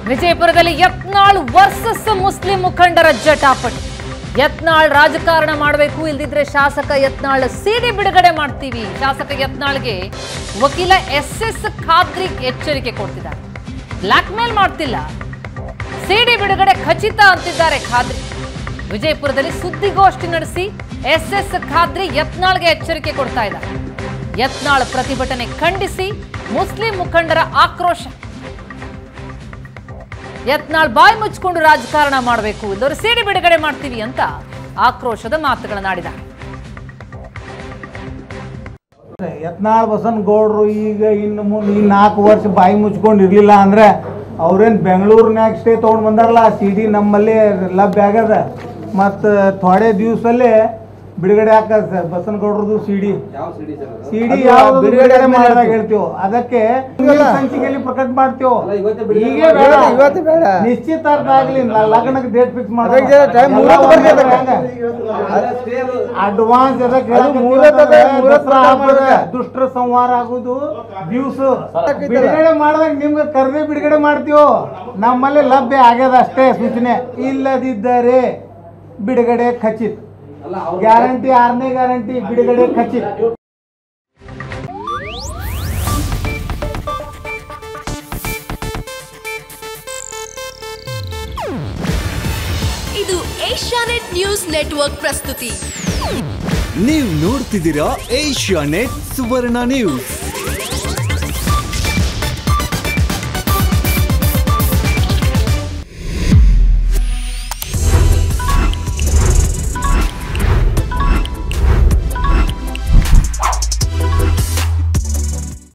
ವಿಜಯಪುರದಲ್ಲಿ Yatnal versus Muslim ಮುಖಂಡರ ಜಟಾಪಟಿ ಯತ್ನಾಳ್ ರಾಜಕಾರಣ ಮಾಡಬೇಕು ಇಲ್ದಿದ್ರೆ ಶಾಸಕ ಯತ್ನಾಳ್ ಸಿಡಿ ಬಿಡುಗಡೆ ಮಾಡ್ತೀವಿ ಶಾಸಕ ಯತ್ನಾಳ್ಗೆ ವಕೀಲ ಎಸ್ ಎಸ್ ಖಾದ್ರಿ ಎಚ್ಚರಿಕೆ ಕೊಡ್ತಿದ್ದಾರೆ ಬ್ಲಾಕ್ ಮೇಲ್ ಮಾಡ್ತಿಲ್ಲ ಸಿಡಿ ಬಿಡುಗಡೆ ಖಚಿತ ಅಂತಿದ್ದಾರೆ ಖಾದ್ರಿ ವಿಜಯಪುರದಲ್ಲಿ ಸುದ್ದಿಗೋಷ್ಠಿ ನಡೆಸಿ ಎಸ್ ಎಸ್ ಖಾದ್ರಿ ಯತ್ನಾಳ್ಗೆ ಎಚ್ಚರಿಕೆ ಕೊಡ್ತಾ ಇದ್ದಾರೆ ಯತ್ನಾಳ್ ಪ್ರತಿಭಟನೆ ಖಂಡಿಸಿ ಮುಸ್ಲಿಂ ಮುಖಂಡರ ಆಕ್ರೋಶ ಯತ್ನಾಳ್ ಬಾಯಿ ಮುಚ್ಕೊಂಡು ರಾಜಕಾರಣ ಮಾಡಬೇಕು ಇಲ್ಲವರು ಸಿಡಿ ಬಿಡುಗಡೆ ಮಾಡ್ತೀವಿ ಅಂತ ಆಕ್ರೋಶದ ಮಾತುಗಳನ್ನಾಡಿದ್ದಾರೆ ಯತ್ನಾಳ್ ಬಸನಗೌಡರು ಈಗ ಇನ್ನು ಮುಂದೆ ಈ ನಾಲ್ಕು ವರ್ಷ ಬಾಯಿ ಮುಚ್ಕೊಂಡು ಇರಲಿಲ್ಲ ಅಂದ್ರೆ ಅವ್ರೇನು ಬೆಂಗಳೂರಿನಾಗ ಸ್ಟೇ ತೊಗೊಂಡು ಬಂದಾರಲ್ಲ ಸಿ ಡಿ ನಮ್ಮಲ್ಲಿ ಲಭ್ಯ ಆಗ್ಯದ ಮತ್ತು ಥೋಡೆ ದಿವಸಲ್ಲೇ ಬಿಡುಗಡೆ ಹಾಕದ ಸರ್ ಬಸನಗೌಡ್ರದ್ದು ಸಿ ಡಿ ಸಿ ಡಿ ಯಾವ್ದು ಬಿಡುಗಡೆ ಮಾಡಿದಾಗ ಹೇಳ್ತೀವಿ ಅದಕ್ಕೆ ಮುಂದಿನ ಸಂಚಿಕೆಯಲ್ಲಿ ಪ್ರಕಟ ಮಾಡ್ತೀವಿ ಈಗ ಬೇಡ ಇವತ್ತು ಬೇಡ. ನಿಶ್ಚಿತಾರ್ಥ ಆಗ್ಲಿ ಲ- ಲಗ್ನಕ್ಕೆ ಡೇಟ್ ಫಿಕ್ಸ್ ಅದಕ್ಕೆ ಜರ time ಮುಹೂರ್ತ ಬರ್ಲಿ ಅದಕ್ಕೆ. ಅಡ್ವಾನ್ಸ್ ಅದು ಮುಹೂರ್ತ ಅದ, ಮುಹೂರ್ತ ಮಾಡ್ಬೇಕು. ದುಷ್ಟರ ಸಂಹಾರ ಆಗುದು ದಿವ್ಸ ಬಿಡುಗಡೆ ಮಾಡಿದಾಗ ನಿಮ್ಗೆ ಕರೆದೇ ಬಿಡುಗಡೆ ಮಾಡ್ತೀವೋ ನಮ್ಮಲ್ಲಿ ಲಭ್ಯ ಆಗ್ಯದ ಅಷ್ಟೇ ಸೂಚನೆ ಇಲ್ಲದಿದ್ದರೆ ಬಿಡುಗಡೆ ಖಚಿತ ಗ್ಯಾರಂಟಿ ಆರನೇ ಗ್ಯಾರಂಟಿ ಬಿಡುಗಡೆ ಖಚಿತ ಇದು ಏಷ್ಯಾನೆಟ್ ನ್ಯೂಸ್ ನೆಟ್ವರ್ಕ್ ಪ್ರಸ್ತುತಿ ನೀವು ನೋಡ್ತಿದ್ದೀರಾ ಏಷ್ಯಾ ನೆಟ್ ಸುವರ್ಣ ನ್ಯೂಸ್